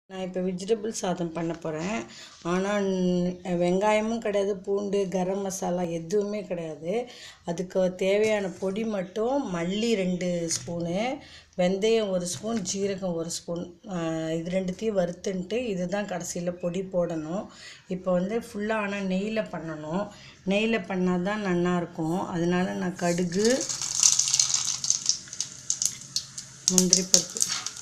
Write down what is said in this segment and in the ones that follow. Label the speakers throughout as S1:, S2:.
S1: நான் இப்போ வெஜிடபிள் சாதம் பண்ண போகிறேன் ஆனால் வெங்காயமும் கிடையாது பூண்டு கரம் மசாலா எதுவுமே கிடையாது அதுக்கு தேவையான பொடி மட்டும் மல்லி ரெண்டு ஸ்பூனு வெந்தயம் ஒரு ஸ்பூன் ஜீரகம் ஒரு ஸ்பூன் இது ரெண்டுத்தையும் வறுத்துன்ட்டு இதுதான் கடைசியில் பொடி போடணும் இப்போ வந்து ஃபுல்லாக ஆனால் நெய்யில் பண்ணணும் நெய்யில் பண்ணால் தான் நல்லாயிருக்கும் அதனால நான் கடுகு முந்திரி பருப்பு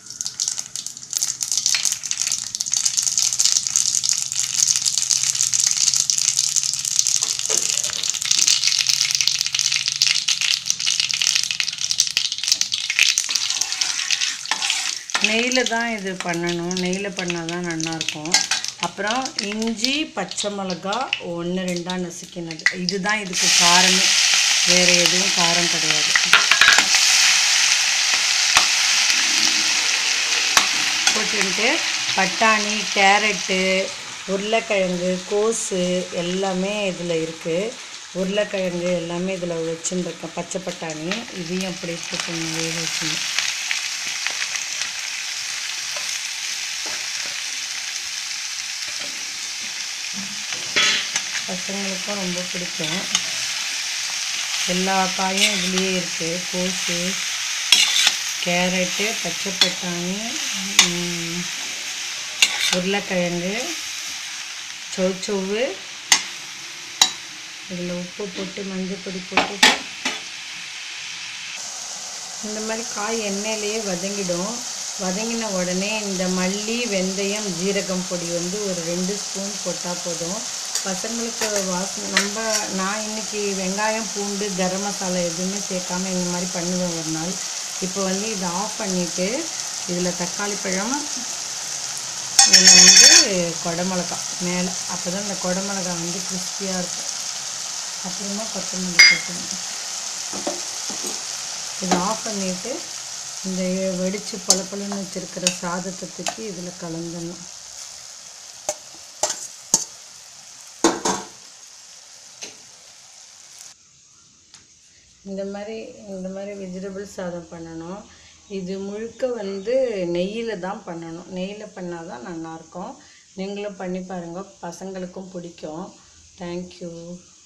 S1: நெய்யில் தான் இது பண்ணணும் நெய்யில் பண்ணால் தான் நல்லாயிருக்கும் அப்புறம் இஞ்சி பச்சை மிளகா ஒன்று ரெண்டாக நசுக்கினது இதுதான் இதுக்கு காரமே வேறு எதுவும் காரம் கிடையாது போட்டுட்டு பட்டாணி கேரட்டு உருளைக்கிழங்கு கோஸு எல்லாமே இதில் இருக்குது உருளைக்கிழங்கு எல்லாமே இதில் வச்சுருக்கேன் பச்சை பட்டாணி இதையும் அப்படி போட்டு வேக வச்சுருந்தேன் பசங்களுக்கும் ரொம்ப பிடிக்கும் எல்லா காயும் இதுலேயே இருக்குது கோஸு கேரட்டு பச்சை பட்டாணி ம், உருளைக்கிழங்கு சௌச்சௌவு இதில் உப்பு போட்டு மஞ்சள் பொடி போட்டு இந்த மாதிரி காய் எண்ணெயிலேயே வதங்கிடும் வதங்கின உடனே இந்த மல்லி வெந்தயம் ஜீரகம் பொடி வந்து ஒரு ரெண்டு ஸ்பூன் போட்டால் போதும் பசங்களுக்கு வாசனை நம்ம நான் இன்னைக்கு வெங்காயம் பூண்டு கரம் மசாலா எதுவுமே சேர்க்காம இந்த மாதிரி பண்ணுவேன் ஒரு நாள் இப்போ வந்து இதை ஆஃப் பண்ணிவிட்டு இதில் தக்காளி பழம் இதில் வந்து குடமிளகா மேலே அப்போ தான் இந்த குடமிளகா வந்து கிறிஸ்பியாக இருக்கும் அப்புறமா கொத்தமல்லி போட்டுக்கணும் இதை ஆஃப் பண்ணிவிட்டு இந்த வெடித்து பளபளன்னு வச்சுருக்கிற சாதத்தை தூக்கி இதில் கலந்துடணும் இந்த மாதிரி இந்த மாதிரி வெஜிடபிள் சாதம் பண்ணணும் இது முழுக்க வந்து நெய்யில் தான் பண்ணணும் நெய்யில் பண்ணால் தான் நல்லாயிருக்கும் நீங்களும் பண்ணி பாருங்கள் பசங்களுக்கும் பிடிக்கும் தேங்க்யூ